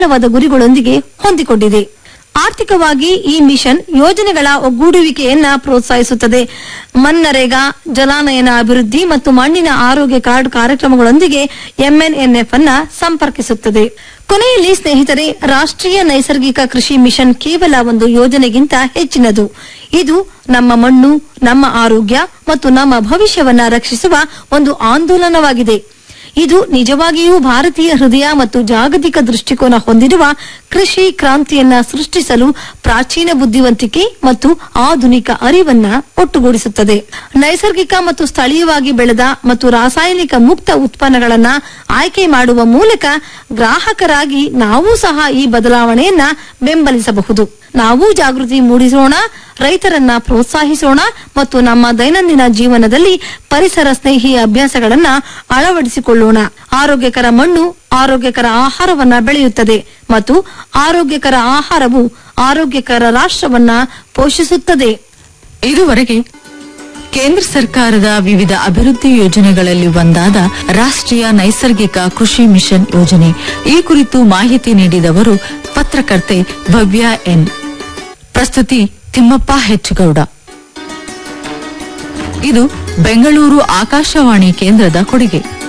ವಾದ ಗುರಿಗಳೊಂದಿಗೆ ಹೊಂದಿಕೊಂಡಿದೆ ಆರ್ಥಿಕವಾಗಿ ಈ ಮಿಷನ್ ಯೋಜನೆಗಳ ಒಗ್ಗೂಡುವಿಕೆಯನ್ನ ಪ್ರೋತ್ಸಾಹಿಸುತ್ತದೆ ಮನ್ನರೇಗಾ ಜಲಾನಯನ ಅಭಿವೃದ್ಧಿ ಮತ್ತು ಮಣ್ಣಿನ ಆರೋಗ್ಯ ಕಾರ್ಡ್ ಕಾರ್ಯಕ್ರಮಗಳೊಂದಿಗೆ ಎಂಎನ್ಎನ್ಎಫ್ ಅನ್ನ ಸಂಪರ್ಕಿಸುತ್ತದೆ ಕೊನೆಯಲ್ಲಿ ಸ್ನೇಹಿತರೆ ರಾಷ್ಟ್ರೀಯ ನೈಸರ್ಗಿಕ ಕೃಷಿ ಮಿಷನ್ ಕೇವಲ ಒಂದು ಯೋಜನೆಗಿಂತ ಹೆಚ್ಚಿನದು ಇದು ನಮ್ಮ ಮಣ್ಣು ನಮ್ಮ ಆರೋಗ್ಯ ಮತ್ತು ನಮ್ಮ ಭವಿಷ್ಯವನ್ನ ರಕ್ಷಿಸುವ ಒಂದು ಆಂದೋಲನವಾಗಿದೆ ಇದು ನಿಜವಾಗಿಯೂ ಭಾರತೀಯ ಹೃದಯ ಮತ್ತು ಜಾಗತಿಕ ದೃಷ್ಟಿಕೋನ ಹೊಂದಿರುವ ಕೃಷಿ ಕ್ರಾಂತಿಯನ್ನ ಸೃಷ್ಟಿಸಲು ಪ್ರಾಚೀನ ಬುದ್ಧಿವಂತಿಕೆ ಮತ್ತು ಆಧುನಿಕ ಅರಿವನ್ನ ಒಟ್ಟುಗೂಡಿಸುತ್ತದೆ ನೈಸರ್ಗಿಕ ಮತ್ತು ಸ್ಥಳೀಯವಾಗಿ ಬೆಳೆದ ಮತ್ತು ರಾಸಾಯನಿಕ ಮುಕ್ತ ಉತ್ಪನ್ನಗಳನ್ನ ಆಯ್ಕೆ ಮಾಡುವ ಮೂಲಕ ಗ್ರಾಹಕರಾಗಿ ನಾವೂ ಸಹ ಈ ಬದಲಾವಣೆಯನ್ನ ಬೆಂಬಲಿಸಬಹುದು ನಾವು ಜಾಗೃತಿ ಮೂಡಿಸೋಣ ರೈತರನ್ನ ಪ್ರೋತ್ಸಾಹಿಸೋಣ ಮತ್ತು ನಮ್ಮ ದೈನಂದಿನ ಜೀವನದಲ್ಲಿ ಪರಿಸರ ಸ್ನೇಹಿ ಅಭ್ಯಾಸಗಳನ್ನ ಅಳವಡಿಸಿಕೊಳ್ಳೋಣ ಆರೋಗ್ಯಕರ ಮಣ್ಣು ಆರೋಗ್ಯಕರ ಆಹಾರವನ್ನ ಬೆಳೆಯುತ್ತದೆ ಮತ್ತು ಆರೋಗ್ಯಕರ ಆಹಾರವು ಆರೋಗ್ಯಕರ ರಾಷ್ಟ್ರವನ್ನ ಪೋಷಿಸುತ್ತದೆ ಇದುವರೆಗೆ ಕೇಂದ್ರ ಸರ್ಕಾರದ ವಿವಿಧ ಅಭಿವೃದ್ಧಿ ಯೋಜನೆಗಳಲ್ಲಿ ಒಂದಾದ ರಾಷ್ಟ್ರೀಯ ನೈಸರ್ಗಿಕ ಕೃಷಿ ಮಿಷನ್ ಯೋಜನೆ ಈ ಕುರಿತು ಮಾಹಿತಿ ನೀಡಿದವರು ಪತ್ರಕರ್ತೆ ಭವ್ಯ ಎನ್ ಪ್ರಸ್ತುತಿ ತಿಮ್ಮಪ್ಪ ಹೆಚ್ಚುಗೌಡ ಇದು ಬೆಂಗಳೂರು ಆಕಾಶವಾಣಿ ಕೇಂದ್ರದ ಕೊಡುಗೆ